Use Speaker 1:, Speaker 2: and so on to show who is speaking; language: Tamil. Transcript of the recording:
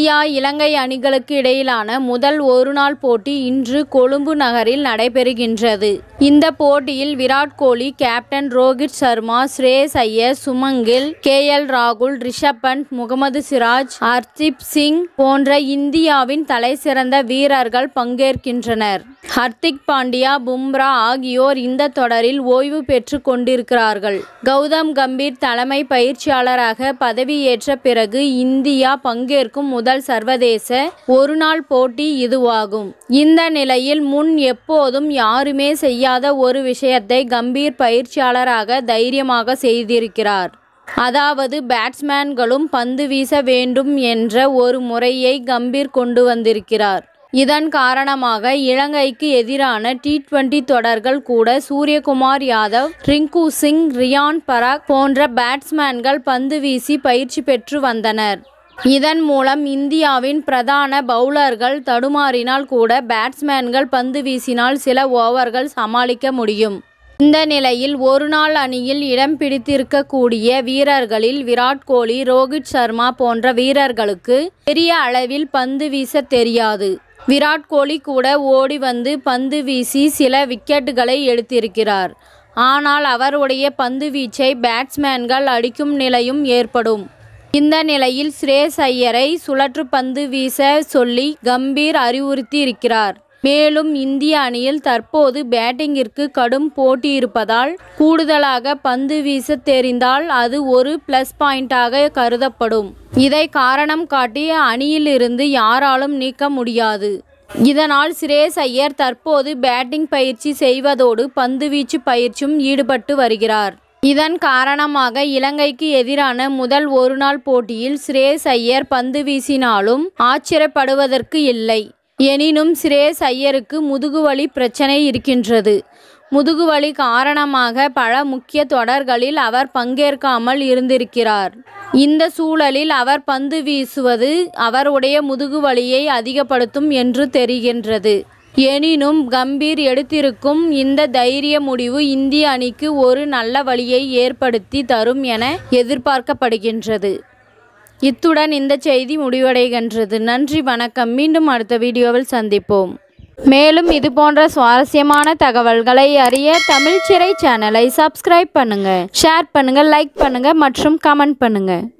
Speaker 1: இந்தியா இலங்கை அணிகளுக்கு இடையிலான முதல் ஒருநாள் போட்டி இன்று கொழும்பு நகரில் நடைபெறுகின்றது இந்த போட்டியில் விராட் கோலி கேப்டன் ரோஹித் சர்மா ஸ்ரேயஸ் ஐயர் சுமங்கில் கே எல் ராகுல் ரிஷப் பண்ட் முகமது சிராஜ் ஹர்தீப் சிங் போன்ற இந்தியாவின் தலைசிறந்த வீரர்கள் பங்கேற்கின்றனர் ஹர்திக் பாண்டியா பும்ரா ஆகியோர் இந்த தொடரில் ஓய்வு பெற்று கொண்டிருக்கிறார்கள் கௌதம் கம்பீர் தலைமை பயிற்சியாளராக பதவியேற்ற பிறகு இந்தியா பங்கேற்கும் முதல் சர்வதேச ஒருநாள் போட்டி இதுவாகும் இந்த நிலையில் முன் எப்போதும் யாருமே செய்யாத ஒரு விஷயத்தை கம்பீர் பயிற்சியாளராக தைரியமாக செய்திருக்கிறார் அதாவது பேட்ஸ்மேன்களும் பந்து வீச வேண்டும் என்ற ஒரு முறையை கம்பீர் கொண்டு வந்திருக்கிறார் இதன் காரணமாக இலங்கைக்கு எதிரான டி டுவெண்டி தொடர்கள் கூட சூரியகுமார் யாதவ் ரிங்கு சிங் ரியான் பராக் போன்ற பேட்ஸ்மேன்கள் பந்து வீசி பயிற்சி பெற்று வந்தனர் இதன் மூலம் இந்தியாவின் பிரதான பவுலர்கள் தடுமாறினால் கூட பேட்ஸ்மேன்கள் பந்து வீசினால் சில ஓவர்கள் சமாளிக்க முடியும் இந்த நிலையில் ஒருநாள் அணியில் இடம் பிடித்திருக்கக்கூடிய வீரர்களில் விராட் கோலி ரோஹித் சர்மா போன்ற வீரர்களுக்கு பெரிய அளவில் பந்து வீச தெரியாது விராட் கோலி கூட ஓடி வந்து பந்து வீசி சில விக்கெட்டுகளை எடுத்திருக்கிறார் ஆனால் அவருடைய பந்து வீச்சை பேட்ஸ்மேன்கள் அடிக்கும் நிலையும் ஏற்படும் இந்த நிலையில் ஸ்ரேஸ் ஐயரை சுழற்று பந்து வீச சொல்லி கம்பீர் அறிவுறுத்தி இருக்கிறார் மேலும் இந்திய அணியில் தற்போது பேட்டிங்கிற்கு கடும் போட்டி இருப்பதால் கூடுதலாக பந்து வீச தெரிந்தால் அது ஒரு பிளஸ் பாயிண்டாக கருதப்படும் இதை காரணம் காட்டி அணியிலிருந்து யாராலும் நீக்க முடியாது இதனால் சிரேஸ் ஐயர் தற்போது பேட்டிங் பயிற்சி செய்வதோடு பந்துவீச்சு பயிற்சியும் ஈடுபட்டு வருகிறார் இதன் காரணமாக இலங்கைக்கு எதிரான முதல் ஒருநாள் போட்டியில் ஸ்ரேஸ் ஐயர் பந்து வீசினாலும் ஆச்சரியப்படுவதற்கு இல்லை எனினும் சிரேஸ் ஐயருக்கு முதுகுவலி பிரச்சனை இருக்கின்றது முதுகுவலி காரணமாக பல முக்கிய தொடர்களில் அவர் பங்கேற்காமல் இருந்திருக்கிறார் இந்த சூழலில் அவர் பந்து வீசுவது அவருடைய முதுகுவலியை அதிகப்படுத்தும் என்று தெரிகின்றது எனினும் கம்பீர் எடுத்திருக்கும் இந்த தைரிய முடிவு இந்திய அணிக்கு ஒரு நல்ல வழியை ஏற்படுத்தி தரும் என எதிர்பார்க்கப்படுகின்றது இத்துடன் இந்த செய்தி முடிவடைகின்றது நன்றி வணக்கம் மீண்டும் அடுத்த வீடியோவில் சந்திப்போம் மேலும் இது போன்ற சுவாரஸ்யமான தகவல்களை அறிய தமிழ் சிறை சேனலை சப்ஸ்கிரைப் பண்ணுங்க ஷேர் பண்ணுங்க லைக் பண்ணுங்க மற்றும் கமெண்ட் பண்ணுங்க